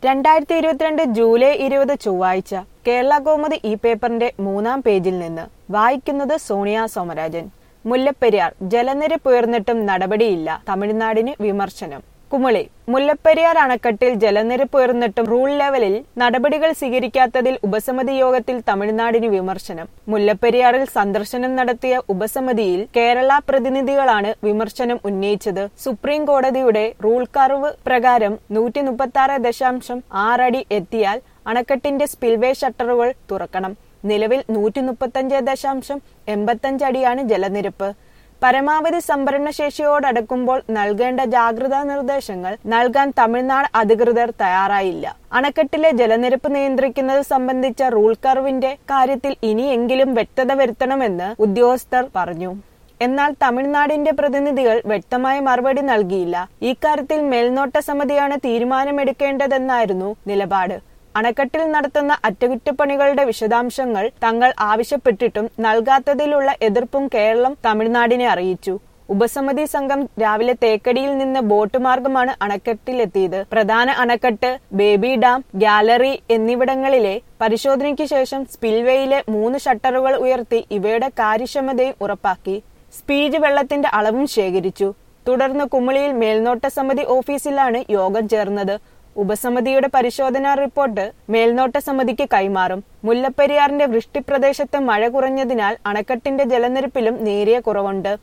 രണ്ടായിരത്തി ഇരുപത്തിരണ്ട് ജൂലൈ ഇരുപത് ചൊവ്വാഴ്ച കേരള കൗമുദി ഈ പേപ്പറിന്റെ മൂന്നാം പേജിൽ നിന്ന് വായിക്കുന്നത് സോണിയ സോമരാജൻ മുല്ലപ്പെരിയാർ ജലനിരപ്പ് ഉയർന്നിട്ടും നടപടിയില്ല തമിഴ്നാടിന് വിമർശനം കുമളി മുല്ലപ്പെരിയാർ അണക്കെട്ടിൽ ജലനിരപ്പ് ഉയർന്നിട്ടും റൂൾ ലെവലിൽ നടപടികൾ സ്വീകരിക്കാത്തതിൽ ഉപസമിതി യോഗത്തിൽ തമിഴ്നാടിന് വിമർശനം മുല്ലപ്പെരിയാറിൽ സന്ദർശനം നടത്തിയ ഉപസമിതിയിൽ കേരള പ്രതിനിധികളാണ് വിമർശനം ഉന്നയിച്ചത് സുപ്രീം കോടതിയുടെ റൂൾ കർവ് പ്രകാരം നൂറ്റി മുപ്പത്തി ആറ് ദശാംശം ആറടി എത്തിയാൽ അണക്കെട്ടിന്റെ സ്പിൽവേ ഷട്ടറുകൾ തുറക്കണം നിലവിൽ നൂറ്റി മുപ്പത്തഞ്ച് ദശാംശം എൺപത്തഞ്ച് അടിയാണ് ജലനിരപ്പ് പരമാവധി സംഭരണ ശേഷിയോടടുക്കുമ്പോൾ നൽകേണ്ട ജാഗ്രതാ നിർദ്ദേശങ്ങൾ നൽകാൻ തമിഴ്നാട് അധികൃതർ തയ്യാറായില്ല അണക്കെട്ടിലെ ജലനിരപ്പ് നിയന്ത്രിക്കുന്നത് സംബന്ധിച്ച റൂൾ കർവിന്റെ കാര്യത്തിൽ ഇനിയെങ്കിലും വ്യക്തത വരുത്തണമെന്ന് ഉദ്യോഗസ്ഥർ പറഞ്ഞു എന്നാൽ തമിഴ്നാടിന്റെ പ്രതിനിധികൾ വ്യക്തമായ മറുപടി നൽകിയില്ല ഇക്കാര്യത്തിൽ മേൽനോട്ട സമിതിയാണ് തീരുമാനമെടുക്കേണ്ടതെന്നായിരുന്നു നിലപാട് അണക്കെട്ടിൽ നടത്തുന്ന അറ്റകുറ്റപ്പണികളുടെ വിശദാംശങ്ങൾ തങ്ങൾ ആവശ്യപ്പെട്ടിട്ടും നൽകാത്തതിലുള്ള എതിർപ്പും കേരളം തമിഴ്നാടിനെ അറിയിച്ചു ഉപസമിതി സംഘം രാവിലെ തേക്കടിയിൽ നിന്ന് ബോട്ട് മാർഗമാണ് അണക്കെട്ടിലെത്തിയത് പ്രധാന അണക്കെട്ട് ബേബി ഡാം ഗാലറി എന്നിവിടങ്ങളിലെ പരിശോധനയ്ക്ക് ശേഷം സ്പിൽവേയിലെ മൂന്ന് ഷട്ടറുകൾ ഉയർത്തി ഇവയുടെ കാര്യക്ഷമതയും ഉറപ്പാക്കി സ്പീഡ് വെള്ളത്തിന്റെ അളവും ശേഖരിച്ചു തുടർന്ന് കുമളിയിൽ മേൽനോട്ട സമിതി ഓഫീസിലാണ് യോഗം ചേർന്നത് ഉപസമിതിയുടെ പരിശോധനാ റിപ്പോർട്ട് മേൽനോട്ട സമിതിക്ക് കൈമാറും മുല്ലപ്പെരിയാറിന്റെ വൃഷ്ടിപ്രദേശത്ത് മഴ കുറഞ്ഞതിനാൽ അണക്കെട്ടിന്റെ ജലനിരപ്പിലും നേരിയ കുറവുണ്ട്